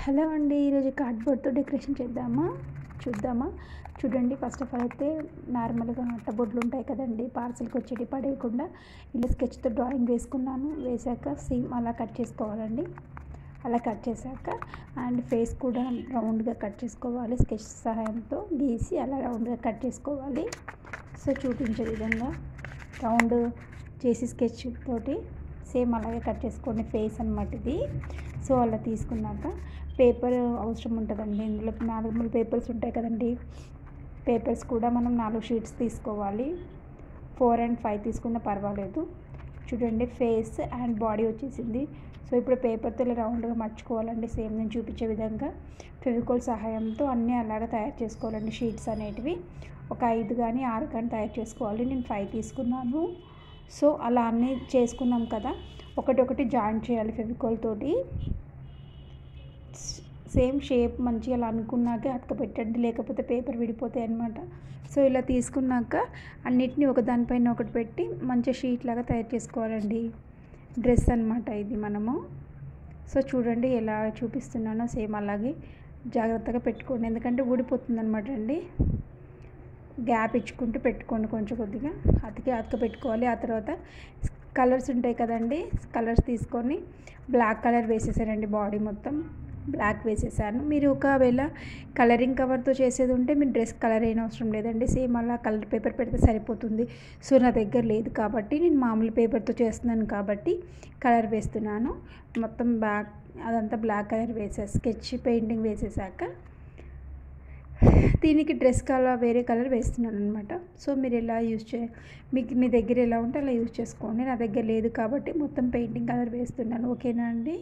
hello అండి ఈరోజు కార్డ్బోర్డ్తో decoration చేద్దామా చూద్దామా చూడండి ఫస్ట్ ఆఫ్ ఆల్ అయితే నార్మల్గా అట్టబొడ్లు ఉంటాయి కదండి పార్సల్కి వచ్చేటి పడేయకుండా ఇలా స్కెచ్తో డ్రాయింగ్ వేసుకున్నాను వేసాక సేమ్ అలా కట్ చేసుకోవాలండి అలా కట్ చేశాక అండ్ ఫేస్ కూడా రౌండ్గా కట్ చేసుకోవాలి స్కెచ్ సహాయంతో గీసి అలా రౌండ్గా కట్ చేసుకోవాలి సో చూపించే విధంగా రౌండ్ చేసి స్కెచ్ తోటి సేమ్ అలాగే కట్ చేసుకోండి ఫేస్ అనమాట ఇది సో అలా తీసుకున్నాక పేపర్ అవసరం ఉంటుందండి ఇందులో నార్మల్ పేపర్స్ ఉంటాయి కదండి పేపర్స్ కూడా మనం నాలుగు షీట్స్ తీసుకోవాలి ఫోర్ అండ్ ఫైవ్ తీసుకున్నా పర్వాలేదు చూడండి ఫేస్ అండ్ బాడీ వచ్చేసింది సో ఇప్పుడు పేపర్తో ఇలా రౌండ్గా మర్చుకోవాలండి సేమ్ నేను చూపించే విధంగా ఫెవికోల్ సహాయంతో అన్నీ అలాగా తయారు చేసుకోవాలండి షీట్స్ అనేటివి ఒక ఐదు కానీ ఆరు కానీ తయారు చేసుకోవాలి నేను ఫైవ్ తీసుకున్నాను సో అలా అన్నీ చేసుకున్నాం కదా ఒకటి ఒకటి జాయిన్ చేయాలి ఫెవికోల్ తోటి సేమ్ షేప్ మంచిగా అలా అనుకున్నాకే అతక పెట్టండి లేకపోతే పేపర్ విడిపోతాయి అనమాట సో ఇలా తీసుకున్నాక అన్నిటిని ఒక దానిపైన ఒకటి పెట్టి మంచి షీట్ లాగా తయారు చేసుకోవాలండి డ్రెస్ అనమాట ఇది మనము సో చూడండి ఎలా చూపిస్తున్నానో సేమ్ అలాగే జాగ్రత్తగా పెట్టుకోండి ఎందుకంటే ఊడిపోతుంది అనమాట అండి గ్యాప్ ఇచ్చుకుంటూ పెట్టుకోండి కొంచెం కొద్దిగా అతికి అతక పెట్టుకోవాలి ఆ తర్వాత కలర్స్ ఉంటాయి కదండి కలర్స్ తీసుకొని బ్లాక్ కలర్ వేసేసారండి బాడీ మొత్తం బ్లాక్ వేసేసాను మీరు ఒకవేళ కలరింగ్ కవర్తో చేసేది ఉంటే మీరు డ్రెస్ కలర్ అయిన అవసరం లేదండి సేమ్ అలా కలర్ పేపర్ పెడితే సరిపోతుంది సో నా దగ్గర లేదు కాబట్టి నేను మామూలు పేపర్తో చేస్తున్నాను కాబట్టి కలర్ వేస్తున్నాను మొత్తం బ్లాక్ అదంతా బ్లాక్ కలర్ వేసే స్కెచ్ పెయింటింగ్ వేసేసాక దీనికి డ్రెస్ కలర్ వేరే కలర్ వేస్తున్నాను అనమాట సో మీరు ఎలా యూజ్ చే మీకు మీ దగ్గర ఎలా ఉంటే అలా యూజ్ చేసుకోండి నా దగ్గర లేదు కాబట్టి మొత్తం పెయింటింగ్ కలర్ వేస్తున్నాను ఓకేనా అండి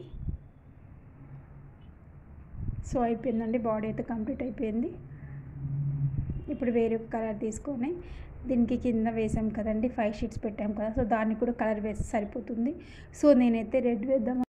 సో అయిపోయిందండి బాడీ అయితే కంప్లీట్ అయిపోయింది ఇప్పుడు వేరే కలర్ తీసుకొని దీనికి కింద వేసాం కదండి ఫైవ్ షీట్స్ పెట్టాం కదా సో దానికి కూడా కలర్ వేస్తే సరిపోతుంది సో నేనైతే రెడ్ వేద్దాం